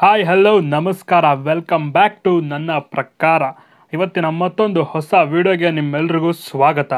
hi hello ನಮಸ್ಕಾರ welcome back to ನನ್ನ ಪ್ರಕಾರ ಇವತ್ತಿನ ಮತ್ತೊಂದು ಹೊಸ ವಿಡಿಯೋಗೆ ನಿಮ್ಮೆಲ್ರಿಗೂ ಸ್ವಾಗತ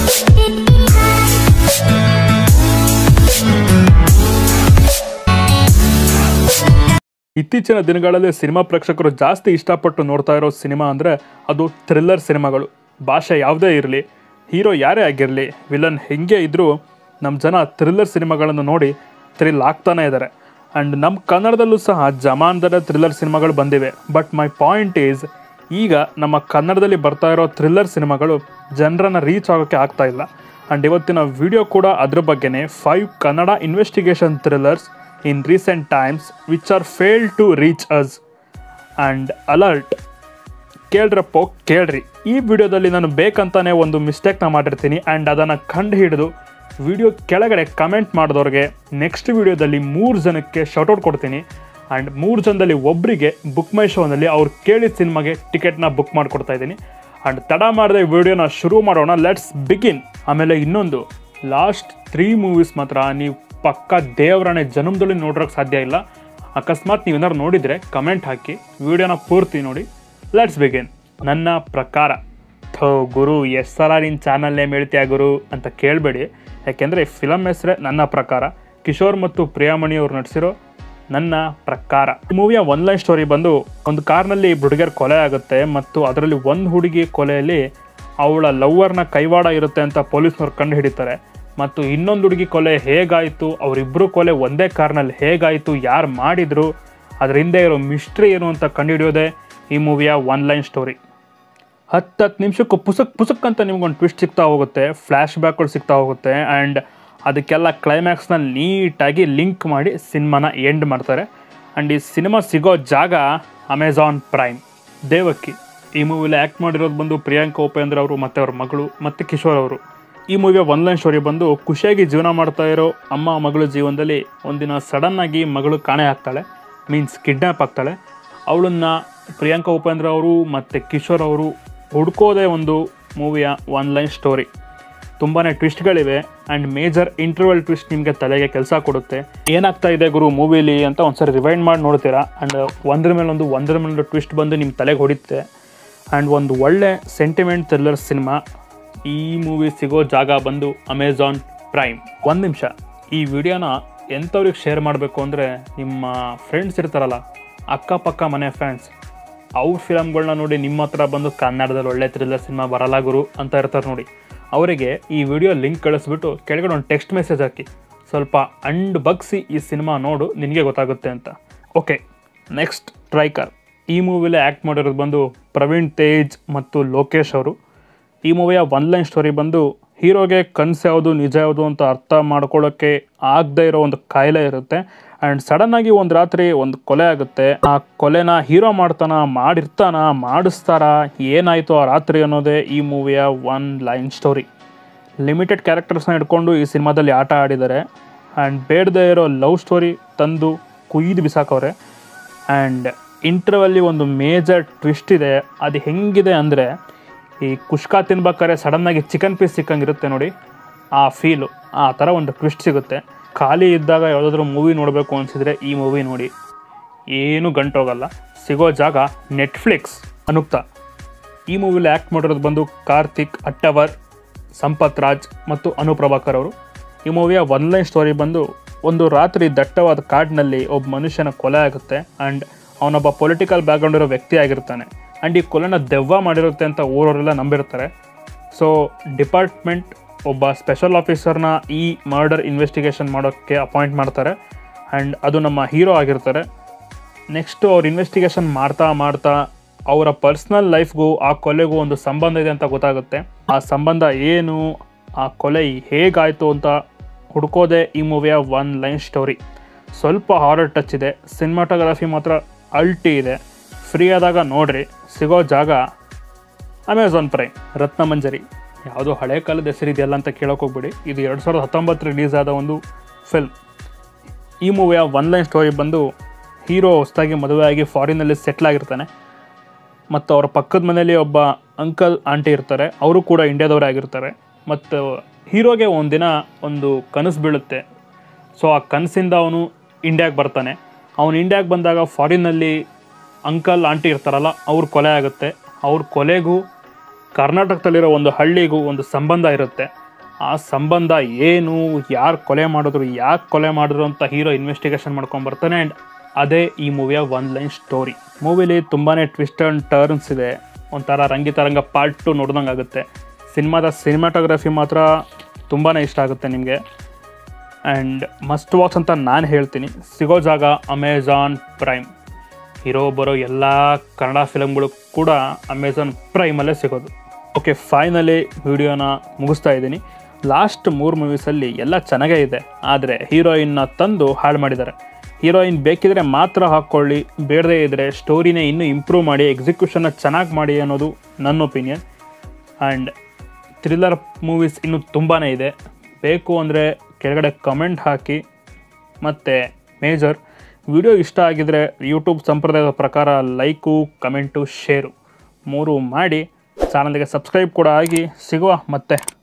ಇತ್ತೀಚಿನ ದಿನಗಳಲ್ಲಿ ಸಿನಿಮಾ ಪ್ರೇಕ್ಷಕರು ಜಾಸ್ತಿ ಇಷ್ಟಪಟ್ಟು ನೋಡ್ತಾ ಇರೋ ಸಿನಿಮಾ ಅಂದರೆ ಅದು ಥ್ರಿಲ್ಲರ್ ಸಿನಿಮಾಗಳು ಭಾಷೆ ಯಾವುದೇ ಇರಲಿ ಹೀರೋ ಯಾರೇ ಆಗಿರಲಿ ವಿಲನ್ ಹೆಂಗೆ ಇದ್ದರೂ ನಮ್ಮ ಜನ ಥ್ರಿಲ್ಲರ್ ಸಿನಿಮಾಗಳನ್ನು ನೋಡಿ ಥ್ರಿಲ್ ಆಗ್ತಾನೆ ಇದ್ದಾರೆ ಆ್ಯಂಡ್ ನಮ್ಮ ಕನ್ನಡದಲ್ಲೂ ಸಹ ಜಮಾನ್ದರ ಥ್ರಿಲ್ಲರ್ ಸಿನಿಮಾಗಳು ಬಂದಿವೆ ಬಟ್ ಮೈ ಪಾಯಿಂಟ್ ಈಸ್ ಈಗ ನಮ್ಮ ಕನ್ನಡದಲ್ಲಿ ಬರ್ತಾ ಇರೋ ಥ್ರಿಲ್ಲರ್ ಸಿನಿಮಾಗಳು ಜನರನ್ನು ರೀಚ್ ಆಗೋಕ್ಕೆ ಆಗ್ತಾ ಇಲ್ಲ ಆ್ಯಂಡ್ ಇವತ್ತಿನ ವಿಡಿಯೋ ಕೂಡ ಅದ್ರ ಬಗ್ಗೆನೇ five Kannada investigation thrillers in recent times which are fail to reach us and alert ಕೇಳ್ರಪ್ಪೋ ಕೇಳ್ರಿ ಈ ವಿಡಿಯೋದಲ್ಲಿ ನಾನು ಬೇಕಂತಾನೆ ಒಂದು ಮಿಸ್ಟೇಕ್ನ ಮಾಡಿರ್ತೀನಿ ಆ್ಯಂಡ್ ಅದನ್ನು ಕಂಡು ಹಿಡಿದು ವಿಡಿಯೋ ಕೆಳಗಡೆ ಕಮೆಂಟ್ ಮಾಡಿದವ್ರಿಗೆ ನೆಕ್ಸ್ಟ್ ವಿಡಿಯೋದಲ್ಲಿ ಮೂರು ಜನಕ್ಕೆ ಶೌಟೌಟ್ ಕೊಡ್ತೀನಿ ಆ್ಯಂಡ್ ಮೂರು ಜನದಲ್ಲಿ ಒಬ್ಬರಿಗೆ ಬುಕ್ ಮೈ ಶೋನಲ್ಲಿ ಅವ್ರು ಕೇಳಿದ ಸಿನಿಮಾಗೆ ಟಿಕೆಟ್ನ ಬುಕ್ ಮಾಡಿಕೊಡ್ತಾ ಇದ್ದೀನಿ ಆ್ಯಂಡ್ ತಡ ಮಾಡದೆ ವಿಡಿಯೋನ ಶುರು ಮಾಡೋಣ ಲೆಟ್ಸ್ ಬಿಗಿನ್ ಆಮೇಲೆ ಇನ್ನೊಂದು ಲಾಸ್ಟ್ ತ್ರೀ ಮೂವೀಸ್ ಮಾತ್ರ ನೀವು ಪಕ್ಕ ದೇವರನೇ ಜನ್ಮದಲ್ಲಿ ನೋಡೋಕ್ಕೆ ಸಾಧ್ಯ ಇಲ್ಲ ಅಕಸ್ಮಾತ್ ನೀವು ಏನಾದ್ರು ನೋಡಿದರೆ ಕಮೆಂಟ್ ಹಾಕಿ ವಿಡಿಯೋನ ಪೂರ್ತಿ ನೋಡಿ ಲೆಟ್ಸ್ ಬಿಗಿನ್ ನನ್ನ ಪ್ರಕಾರ ಥೋ ಗುರು ಎಷ್ಟು ಸಲ ನಿನ್ನ ಚಾನಲ್ ನೇಮ್ ಹೇಳ್ತೀಯ ಗುರು ಅಂತ ಕೇಳಬೇಡಿ ಯಾಕೆಂದರೆ ಫಿಲಮ್ ಹೆಸರೇ ನನ್ನ ಪ್ರಕಾರ ಕಿಶೋರ್ ಮತ್ತು ಪ್ರಿಯಾಮಣಿ ಅವ್ರು ನಟಿಸಿರೋ ನನ್ನ ಪ್ರಕಾರ ಈ ಮೂವಿಯ ಒನ್ ಲೈನ್ ಸ್ಟೋರಿ ಬಂದು ಒಂದು ಕಾರ್ನಲ್ಲಿ ಹುಡುಗಿಯರ್ ಕೊಲೆ ಆಗುತ್ತೆ ಮತ್ತು ಅದರಲ್ಲಿ ಒಂದು ಹುಡುಗಿ ಕೊಲೆಯಲ್ಲಿ ಅವಳ ಲವ್ವರ್ನ ಕೈವಾಡ ಇರುತ್ತೆ ಅಂತ ಪೊಲೀಸ್ನವ್ರು ಕಂಡು ಹಿಡಿತಾರೆ ಮತ್ತು ಇನ್ನೊಂದು ಹುಡುಗಿ ಕೊಲೆ ಹೇಗಾಯಿತು ಅವರಿಬ್ಬರು ಕೊಲೆ ಒಂದೇ ಕಾರ್ನಲ್ಲಿ ಹೇಗಾಯಿತು ಯಾರು ಮಾಡಿದ್ರು ಅದ್ರ ಹಿಂದೆ ಇರೋ ಮಿಸ್ಟ್ರಿ ಏನು ಅಂತ ಕಂಡುಹಿಡಿಯೋದೇ ಈ ಮೂವಿಯ ಒನ್ ಲೈನ್ ಸ್ಟೋರಿ ಹತ್ತು ಹತ್ತು ನಿಮಿಷಕ್ಕೂ ಪುಸಕ್ ಪುಸಕ್ ಅಂತ ನಿಮ್ಗೊಂದು ಟ್ವಿಸ್ಟ್ ಸಿಗ್ತಾ ಹೋಗುತ್ತೆ ಫ್ಲ್ಯಾಶ್ ಬ್ಯಾಕ್ಗಳು ಸಿಗ್ತಾ ಹೋಗುತ್ತೆ ಆ್ಯಂಡ್ ಅದಕ್ಕೆಲ್ಲ ಕ್ಲೈಮ್ಯಾಕ್ಸ್ನ ನೀಟಾಗಿ ಲಿಂಕ್ ಮಾಡಿ ಸಿನಿಮಾನ ಎಂಡ್ ಮಾಡ್ತಾರೆ ಆ್ಯಂಡ್ ಈ ಸಿನಿಮಾ ಸಿಗೋ ಜಾಗ ಅಮೆಝಾನ್ ಪ್ರೈಮ್ ದೇವಕ್ಕಿ ಈ ಮೂವಿಲಿ ಆ್ಯಕ್ಟ್ ಮಾಡಿರೋದು ಬಂದು ಪ್ರಿಯಾಂಕಾ ಉಪೇಂದ್ರ ಅವರು ಮತ್ತು ಅವ್ರ ಮಗಳು ಮತ್ತು ಕಿಶೋರ್ ಅವರು ಈ ಮೂವಿಯ ಒನ್ ಲೈನ್ ಸ್ಟೋರಿ ಬಂದು ಖುಷಿಯಾಗಿ ಜೀವನ ಮಾಡ್ತಾ ಇರೋ ಅಮ್ಮ ಮಗಳ ಜೀವನದಲ್ಲಿ ಒಂದಿನ ಸಡನ್ನಾಗಿ ಮಗಳು ಕಾಣೆ ಆಗ್ತಾಳೆ ಮೀನ್ಸ್ ಕಿಡ್ನ್ಯಾಪ್ ಆಗ್ತಾಳೆ ಅವಳನ್ನ ಪ್ರಿಯಾಂಕಾ ಉಪೇಂದ್ರ ಅವರು ಮತ್ತು ಕಿಶೋರ್ ಅವರು ಹುಡ್ಕೋದೇ ಒಂದು ಮೂವಿಯ ಒನ್ ಲೈನ್ ಸ್ಟೋರಿ ತುಂಬಾ ಟ್ವಿಸ್ಟ್ಗಳಿವೆ ಆ್ಯಂಡ್ ಮೇಜರ್ ಇಂಟರ್ವಲ್ ಟ್ವಿಸ್ಟ್ ನಿಮಗೆ ತಲೆಗೆ ಕೆಲಸ ಕೊಡುತ್ತೆ ಏನಾಗ್ತಾ ಇದೆ ಗುರು ಮೂವಿಲಿ ಅಂತ ಒಂದ್ಸರಿ ರಿವೈಂಡ್ ಮಾಡಿ ನೋಡ್ತೀರಾ ಆ್ಯಂಡ್ ಒಂದ್ರ ಮೇಲೆ ಒಂದು ಒಂದರ ಮೇಲೆ ಟ್ವಿಸ್ಟ್ ಬಂದು ನಿಮ್ಮ ತಲೆಗೆ ಹೊಡಿತೆ ಆ್ಯಂಡ್ ಒಂದು ಒಳ್ಳೆ ಸೆಂಟಿಮೆಂಟ್ ಥ್ರಿಲ್ಲರ್ ಸಿನಿಮಾ ಈ ಮೂವಿ ಸಿಗೋ ಜಾಗ ಬಂದು ಅಮೆಝಾನ್ ಪ್ರೈಮ್ ಒಂದು ನಿಮಿಷ ಈ ವಿಡಿಯೋನ ಎಂಥವ್ರಿಗೆ ಶೇರ್ ಮಾಡಬೇಕು ಅಂದರೆ ನಿಮ್ಮ ಫ್ರೆಂಡ್ಸ್ ಇರ್ತಾರಲ್ಲ ಅಕ್ಕಪಕ್ಕ ಮನೆ ಫ್ಯಾನ್ಸ್ ಅವ್ರ ಫಿಲಮ್ಗಳನ್ನ ನೋಡಿ ನಿಮ್ಮ ಹತ್ರ ಬಂದು ಕನ್ನಡದಲ್ಲಿ ಒಳ್ಳೆ ಥ್ರಿಲ್ಲರ್ ಸಿನಿಮಾ ಬರಲ್ಲ ಗುರು ಅಂತ ಇರ್ತಾರೆ ನೋಡಿ ಅವರಿಗೆ ಈ ವಿಡಿಯೋ ಲಿಂಕ್ ಕಳಿಸ್ಬಿಟ್ಟು ಕೆಳಗಡೆ ಒಂದು ಟೆಕ್ಸ್ಟ್ ಮೆಸೇಜ್ ಹಾಕಿ ಸ್ವಲ್ಪ ಅಂಡ್ ಬಗ್ಸಿ ಈ ಸಿನಿಮಾ ನೋಡು ನಿನಗೆ ಗೊತ್ತಾಗುತ್ತೆ ಅಂತ ಓಕೆ ನೆಕ್ಸ್ಟ್ ಟ್ರೈಕರ್ ಈ ಮೂವಿಲಿ ಆ್ಯಕ್ಟ್ ಮಾಡಿರೋದು ಬಂದು ಪ್ರವೀಣ್ ತೇಜ್ ಮತ್ತು ಲೋಕೇಶ್ ಅವರು ಈ ಮೂವಿಯ ಒನ್ ಲೈನ್ ಸ್ಟೋರಿ ಬಂದು ಹೀರೋಗೆ ಕನಸು ಯಾವುದು ನಿಜ ಯಾವುದು ಅಂತ ಅರ್ಥ ಮಾಡ್ಕೊಳ್ಳೋಕ್ಕೆ ಆಗದೆ ಇರೋ ಒಂದು ಕಾಯಿಲೆ ಇರುತ್ತೆ ಆ್ಯಂಡ್ ಸಡನ್ನಾಗಿ ಒಂದು ರಾತ್ರಿ ಒಂದು ಕೊಲೆ ಆಗುತ್ತೆ ಆ ಕೊಲೆನ ಹೀರೋ ಮಾಡ್ತಾನ ಮಾಡಿರ್ತಾನ ಮಾಡಿಸ್ತಾರ ಏನಾಯಿತು ಆ ರಾತ್ರಿ ಅನ್ನೋದೇ ಈ ಮೂವಿಯ ಒನ್ ಲೈನ್ ಸ್ಟೋರಿ ಲಿಮಿಟೆಡ್ ಕ್ಯಾರೆಕ್ಟರ್ಸ್ನ ಇಟ್ಕೊಂಡು ಈ ಸಿನಿಮಾದಲ್ಲಿ ಆಟ ಆಡಿದ್ದಾರೆ ಆ್ಯಂಡ್ ಬೇಡದೇ ಇರೋ ಲವ್ ಸ್ಟೋರಿ ತಂದು ಕುಯ್ದು ಬಿಸಾಕವ್ರೆ ಆ್ಯಂಡ್ ಇಂಟರ್ವಲ್ಲಿ ಒಂದು ಮೇಜರ್ ಟ್ವಿಸ್ಟ್ ಇದೆ ಅದು ಹೆಂಗಿದೆ ಅಂದರೆ ಈ ಕುಷ್ಕ ತಿನ್ಬೇಕಾದ್ರೆ ಸಡನ್ನಾಗಿ ಚಿಕನ್ ಪೀಸ್ ಸಿಕ್ಕಂಗಿರುತ್ತೆ ನೋಡಿ ಆ ಫೀಲು ಆ ಥರ ಒಂದು ಟ್ವಿಸ್ಟ್ ಸಿಗುತ್ತೆ ಖಾಲಿ ಇದ್ದಾಗ ಯಾವುದಾದ್ರೂ ಮೂವಿ ನೋಡಬೇಕು ಅನಿಸಿದ್ರೆ ಈ ಮೂವಿ ನೋಡಿ ಏನು ಗಂಟೋಗಲ್ಲ ಸಿಗೋ ಜಾಗ ನೆಟ್ಫ್ಲಿಕ್ಸ್ ಅನುಕ್ತ ಈ ಮೂವಿಲಿ ಆ್ಯಕ್ಟ್ ಮಾಡಿರೋದು ಬಂದು ಕಾರ್ತಿಕ್ ಅಟ್ಟವರ್ ಸಂಪತ್ ರಾಜ್ ಮತ್ತು ಅನುಪ್ರಭಾಕರ್ ಅವರು ಈ ಮೂವಿಯ ಒನ್ ಲೈನ್ ಸ್ಟೋರಿ ಬಂದು ಒಂದು ರಾತ್ರಿ ದಟ್ಟವಾದ ಕಾಡಿನಲ್ಲಿ ಒಬ್ಬ ಮನುಷ್ಯನ ಕೊಲೆ ಆಗುತ್ತೆ ಆ್ಯಂಡ್ ಅವನೊಬ್ಬ ಪೊಲಿಟಿಕಲ್ ಬ್ಯಾಕ್ಗ್ರೌಂಡ್ ಇರೋ ವ್ಯಕ್ತಿ ಆಗಿರ್ತಾನೆ ಆ್ಯಂಡ್ ಈ ಕೊಲೆನ ದೆವ್ವ ಮಾಡಿರುತ್ತೆ ಅಂತ ಊರವರೆಲ್ಲ ನಂಬಿರ್ತಾರೆ ಸೊ ಡಿಪಾರ್ಟ್ಮೆಂಟ್ ಒಬ್ಬ ಸ್ಪೆಷಲ್ ಆಫೀಸರ್ನ ಈ ಮರ್ಡರ್ ಇನ್ವೆಸ್ಟಿಗೇಷನ್ ಮಾಡೋಕ್ಕೆ ಅಪಾಯಿಂಟ್ ಮಾಡ್ತಾರೆ ಆ್ಯಂಡ್ ಅದು ನಮ್ಮ ಹೀರೋ ಆಗಿರ್ತಾರೆ ನೆಕ್ಸ್ಟು ಅವ್ರು ಇನ್ವೆಸ್ಟಿಗೇಷನ್ ಮಾಡ್ತಾ ಮಾಡ್ತಾ ಅವರ ಪರ್ಸ್ನಲ್ ಲೈಫ್ಗೂ ಆ ಕೊಲೆಗೂ ಒಂದು ಸಂಬಂಧ ಇದೆ ಅಂತ ಗೊತ್ತಾಗುತ್ತೆ ಆ ಸಂಬಂಧ ಏನು ಆ ಕೊಲೆ ಹೇಗಾಯಿತು ಅಂತ ಹುಡ್ಕೋದೇ ಈ ಮೂವಿಯ ಒನ್ ಲೈನ್ ಸ್ಟೋರಿ ಸ್ವಲ್ಪ ಹಾರರ್ ಟಚ್ ಇದೆ ಸಿನಿಮಾಟೋಗ್ರಫಿ ಮಾತ್ರ ಅಲ್ಟಿ ಇದೆ ಫ್ರೀ ಆದಾಗ ನೋಡ್ರಿ ಸಿಗೋ ಜಾಗ ಅಮೆಝಾನ್ ಪ್ರೈಮ್ ರತ್ನಮಂಜರಿ ಯಾವುದೋ ಹಳೆ ಕಾಲದ ಹೆಸರಿದೆಯಲ್ಲ ಅಂತ ಕೇಳೋಕೆ ಹೋಗ್ಬಿಡಿ ಇದು ಎರಡು ಸಾವಿರದ ಹತ್ತೊಂಬತ್ತು ರಿಲೀಸ್ ಆದ ಒಂದು ಫಿಲ್ಮ್ ಈ ಮೂವಿಯ ಒನ್ ಲೈನ್ ಸ್ಟೋರಿ ಬಂದು ಹೀರೋ ಹೊಸದಾಗಿ ಮದುವೆಯಾಗಿ ಫಾರಿನಲ್ಲಿ ಸೆಟ್ಲ್ ಆಗಿರ್ತಾನೆ ಮತ್ತು ಅವರ ಪಕ್ಕದ ಮನೆಯಲ್ಲಿ ಒಬ್ಬ ಅಂಕಲ್ ಆಂಟಿ ಇರ್ತಾರೆ ಅವರು ಕೂಡ ಇಂಡಿಯಾದವರೇ ಆಗಿರ್ತಾರೆ ಮತ್ತು ಹೀರೋಗೆ ಒಂದಿನ ಒಂದು ಕನಸು ಬೀಳುತ್ತೆ ಸೊ ಆ ಕನಸಿಂದ ಅವನು ಇಂಡಿಯಾಗೆ ಬರ್ತಾನೆ ಅವನು ಇಂಡಿಯಾಗೆ ಬಂದಾಗ ಫಾರಿನ್ನಲ್ಲಿ ಅಂಕಲ್ ಆಂಟಿ ಇರ್ತಾರಲ್ಲ ಅವ್ರ ಕೊಲೆ ಆಗುತ್ತೆ ಅವ್ರ ಕೊಲೆಗೂ ಕರ್ನಾಟಕದಲ್ಲಿರೋ ಒಂದು ಹಳ್ಳಿಗೂ ಒಂದು ಸಂಬಂಧ ಇರುತ್ತೆ ಆ ಸಂಬಂಧ ಏನು ಯಾರು ಕೊಲೆ ಮಾಡಿದ್ರು ಯಾಕೆ ಕೊಲೆ ಮಾಡಿದ್ರು ಅಂತ ಹೀರೋ ಇನ್ವೆಸ್ಟಿಗೇಷನ್ ಮಾಡ್ಕೊಂಡು ಬರ್ತಾನೆ ಆ್ಯಂಡ್ ಅದೇ ಈ ಮೂವಿಯ ಒನ್ ಲೈನ್ ಸ್ಟೋರಿ ಮೂವಿಲಿ ತುಂಬಾ ಟ್ವಿಸ್ಟ್ ಆ್ಯಂಡ್ ಟರ್ನ್ಸ್ ಇದೆ ಒಂಥರ ರಂಗಿತರಂಗ ಪಾರ್ಟ್ ಟು ನೋಡ್ದಂಗೆ ಆಗುತ್ತೆ ಸಿನಿಮಾದ ಸಿನಿಮಾಟೋಗ್ರಫಿ ಮಾತ್ರ ತುಂಬಾ ಇಷ್ಟ ಆಗುತ್ತೆ ನಿಮಗೆ ಆ್ಯಂಡ್ ಮಸ್ಟ್ ವಾಚ್ ಅಂತ ನಾನು ಹೇಳ್ತೀನಿ ಸಿಗೋ ಜಾಗ ಅಮೆಝಾನ್ ಪ್ರೈಮ್ ಇರೋ ಬರೋ ಎಲ್ಲ ಕನ್ನಡ ಫಿಲಮ್ಗಳು ಕೂಡ ಅಮೆಝಾನ್ ಪ್ರೈಮಲ್ಲೇ ಸಿಗೋದು ಓಕೆ ಫೈನಲಿ ವಿಡಿಯೋನ ಮುಗಿಸ್ತಾ ಇದ್ದೀನಿ ಲಾಸ್ಟ್ ಮೂರು ಮೂವೀಸಲ್ಲಿ ಎಲ್ಲ ಚೆನ್ನಾಗೇ ಇದೆ ಆದರೆ ಹೀರೋಯಿನ್ನ ತಂದು ಹಾಳು ಮಾಡಿದ್ದಾರೆ ಹೀರೋಯಿನ್ ಬೇಕಿದ್ರೆ ಮಾತ್ರ ಹಾಕ್ಕೊಳ್ಳಿ ಬೇಡದೇ ಇದ್ದರೆ ಸ್ಟೋರಿನೇ ಇನ್ನೂ ಇಂಪ್ರೂವ್ ಮಾಡಿ ಎಕ್ಸಿಕ್ಯೂಷನ್ನ ಚೆನ್ನಾಗಿ ಮಾಡಿ ಅನ್ನೋದು ನನ್ನ ಒಪಿನಿಯನ್ ಆ್ಯಂಡ್ ಥ್ರಿಲ್ಲರ್ ಮೂವೀಸ್ ಇನ್ನೂ ತುಂಬಾ ಇದೆ ಬೇಕು ಅಂದರೆ ಕೆಳಗಡೆ ಕಮೆಂಟ್ ಹಾಕಿ ಮತ್ತು ಮೇಜರ್ ವಿಡಿಯೋ ಇಷ್ಟ ಆಗಿದರೆ ಯೂಟ್ಯೂಬ್ ಸಂಪ್ರದಾಯದ ಪ್ರಕಾರ ಲೈಕು ಕಮೆಂಟು ಶೇರು ಮೂರು ಮಾಡಿ ಚಾನಲ್ಗೆ ಸಬ್ಸ್ಕ್ರೈಬ್ ಕೂಡ ಆಗಿ ಸಿಗುವ ಮತ್ತೆ